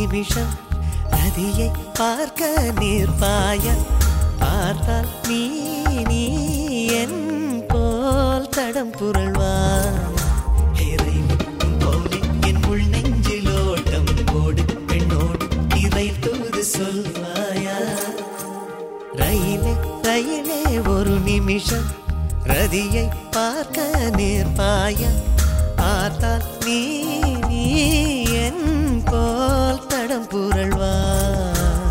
நிமிஷம் ரதியை பார்க்க நிற்பாய பார்த்தால் நீ நீ என் போல் தடம் புரள்வாய் இறைவன் போலே என் உள் நெஞ்சில் ஓட்டம் ஓடு பெண்ணோடு இறை தூது சொல்வாயா ரயிலே ரயிலே ஒரு நிமிஷம் ரதியை பார்க்க நேர்பாய பார்த்தால் நீ நீ என் போல் தடம் புரள்வாய்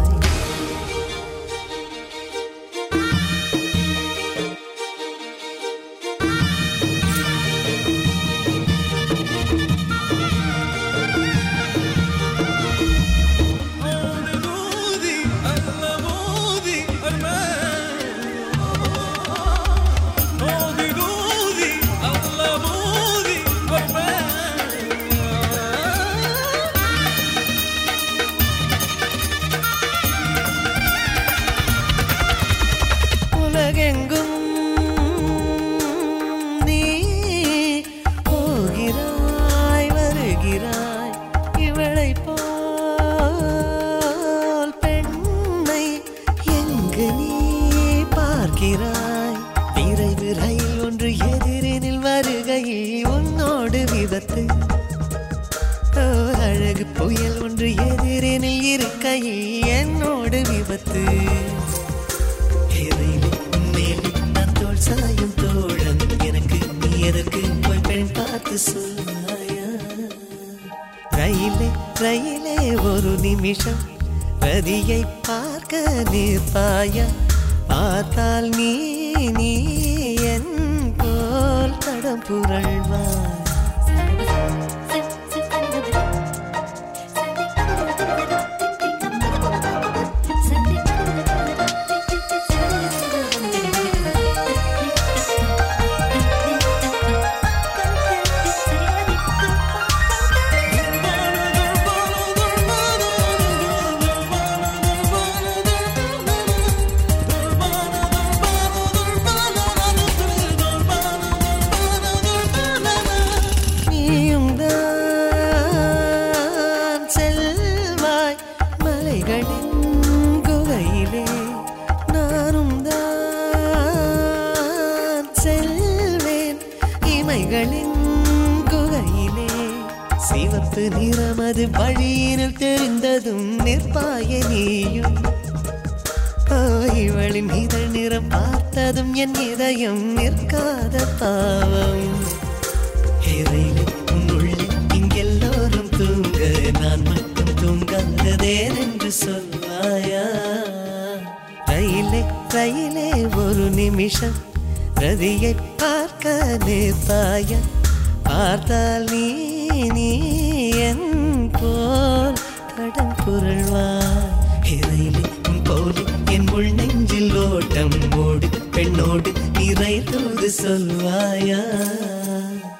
உலகெங்கும் நீ போகிறாய் வருகிறாய் இவளை போல் பெண்ணை எங்கு நீ பார்க்கிறாய் விரைவு ரயில் ஒன்று எதிரினில் வருகையில் உன்னோடு விபத்து ஓர் அழகு புயல் ஒன்று எதிரினில் இருக்கையில் என்னோடு விபத்து இறைவனே, உன்மேலே நான் தோள் சாயும் தோழன் எனக்கு நீ எதற்கு போய் பெண் பார்த்து சொல்வாயா ரயிலே ரயிலே ஒரு நிமிஷம் ரதியை பார்க்க நிற்பாயா பார்த்தால் நீ நீ என் போல் தடம் புரள்வாய் நீயும் தான் செல்வாய் மலைகளின் குகையிலே நானும் தான் செல்வேன் இமைகளின் குகையிலே சிவப்பு நிறமது வழியினில் தெரிந்ததும் நிற்பாய நீயும் ஓ, இவளின் இதழ் நிறம் பார்த்ததும் என் இதயம் நிற்காத பாவம் இறைவன் உன்னுள்ளே இங்கெல்லோரும் தூங்க நான் மட்டும் தூங்காததேன் என்று சொல்வாயா ரயிலே ரயிலே ஒரு நிமிஷம் ரதியை பார்க்க நிற்பாயா பார்த்தால் நீ நீ என் போல் கடம் புரள்வாய் இறையிலே போலி என் உள் நெஞ்சில் ஓட்டம் ஓடு பெண்ணோடு இறை தூது சொல்வாயா